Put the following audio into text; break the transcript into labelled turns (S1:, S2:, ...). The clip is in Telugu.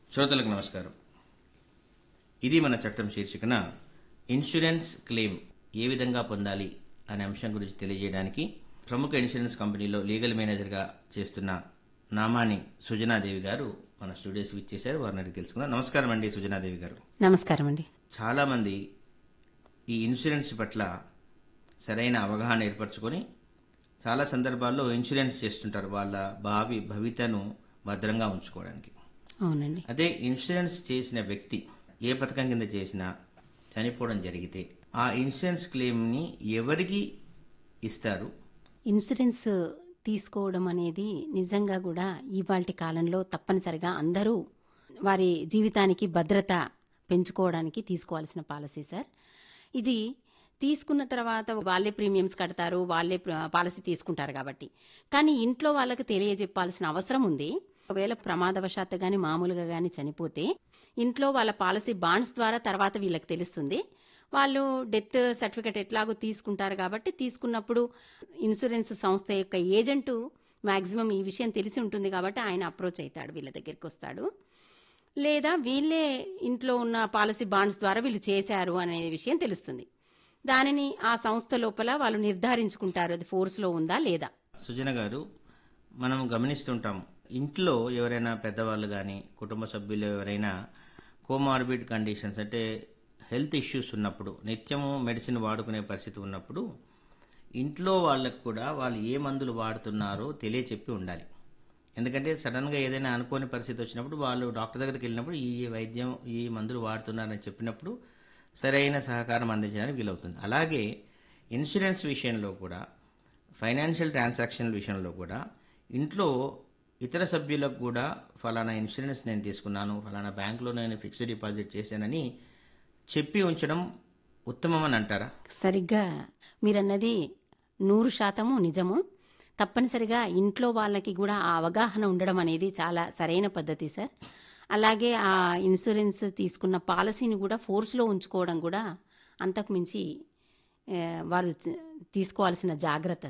S1: శ్రోతలకు నమస్కారం ఇది మన చట్టం శీర్షికన ఇన్సూరెన్స్ క్లెయిమ్ ఏ విధంగా పొందాలి అనే అంశం గురించి తెలియజేయడానికి ప్రముఖ ఇన్సూరెన్స్ కంపెనీలో లీగల్ మేనేజర్గా చేస్తున్న నామాని సుజనాదేవి గారు మన స్టూడియోస్ ఇచ్చేశారు వారిని అడిగి తెలుసుకుందాం నమస్కారం అండి సుజనాదేవి గారు
S2: నమస్కారం అండి
S1: చాలామంది ఈ ఇన్సూరెన్స్ పట్ల సరైన అవగాహన ఏర్పరచుకొని చాలా సందర్భాల్లో ఇన్సూరెన్స్ చేస్తుంటారు వాళ్ళ భావి భవితను భద్రంగా ఉంచుకోవడానికి
S2: అవునండి
S1: అదే ఇన్సూరెన్స్ చేసిన వ్యక్తి ఏ పథకం కింద చేసినా చనిపోవడం జరిగితే ఆ ఇన్సూరెన్స్ క్లెయిమ్ని ఎవరికి ఇస్తారు
S2: ఇన్సూరెన్స్ తీసుకోవడం అనేది నిజంగా కూడా ఇవాల్టి కాలంలో తప్పనిసరిగా అందరూ వారి జీవితానికి భద్రత పెంచుకోవడానికి తీసుకోవాల్సిన పాలసీ సార్ ఇది తీసుకున్న తర్వాత వాళ్ళే ప్రీమియమ్స్ కడతారు వాళ్ళే ప్ర- పాలసీ తీసుకుంటారు కాబట్టి కానీ ఇంట్లో వాళ్ళకి తెలియజెప్పాల్సిన అవసరం ఉంది ఒకవేళ ప్రమాదవశాత్తు గాని మామూలుగా గాని చనిపోతే ఇంట్లో వాళ్ళ పాలసీ బాండ్స్ ద్వారా తర్వాత వీళ్ళకి తెలుస్తుంది వాళ్ళు డెత్ సర్టిఫికెట్ ఎట్లాగో తీసుకుంటారు కాబట్టి తీసుకున్నప్పుడు ఇన్సూరెన్స్ సంస్థ యొక్క ఏజెంటు మాక్సిమం ఈ విషయం తెలిసి ఉంటుంది కాబట్టి ఆయన అప్రోచ్ అవుతాడు వీళ్ళ దగ్గరికి వస్తాడు లేదా వీళ్ళే ఇంట్లో ఉన్న పాలసీ బాండ్స్ ద్వారా వీళ్ళు చేశారు అనే విషయం తెలుస్తుంది దానిని ఆ సంస్థ లోపల వాళ్ళు నిర్ధారించుకుంటారు అది ఫోర్స్లో ఉందా లేదా
S1: సుజన గారు మనం గమనిస్తుంటాం ఇంట్లో ఎవరైనా పెద్దవాళ్ళు కానీ కుటుంబ సభ్యులు ఎవరైనా కోమార్బిడ్ కండిషన్స్ అంటే హెల్త్ ఇష్యూస్ ఉన్నప్పుడు నిత్యము మెడిసిన్ వాడుకునే పరిస్థితి ఉన్నప్పుడు ఇంట్లో వాళ్ళకు కూడా వాళ్ళు ఏ మందులు వాడుతున్నారో తెలియచెప్పి ఉండాలి ఎందుకంటే సడన్గా ఏదైనా అనుకోని పరిస్థితి వచ్చినప్పుడు వాళ్ళు డాక్టర్ దగ్గరికి వెళ్ళినప్పుడు ఈ వైద్యం ఈ మందులు వాడుతున్నారని చెప్పినప్పుడు సరైన సహకారం అందించడానికి వీలవుతుంది అలాగే ఇన్సూరెన్స్ విషయంలో కూడా ఫైనాన్షియల్ ట్రాన్సాక్షన్ విషయంలో కూడా ఇంట్లో ఇతర సభ్యులకు కూడా ఫలానా ఇన్సూరెన్స్ నేను తీసుకున్నాను ఫలానా బ్యాంకులో నేను ఫిక్స్డ్ డిపాజిట్ చేశానని చెప్పి ఉంచడం ఉత్తమమని అంటారా
S2: సరిగ్గా మీరన్నది నూరు శాతము నిజము తప్పనిసరిగా ఇంట్లో వాళ్ళకి కూడా ఆ అవగాహన ఉండడం అనేది చాలా సరైన పద్ధతి సార్ అలాగే ఆ ఇన్సూరెన్స్ తీసుకున్న పాలసీని కూడా ఫోర్స్లో ఉంచుకోవడం కూడా అంతకు మించి ఏ, వారు తీసుకోవాల్సిన జాగ్రత్త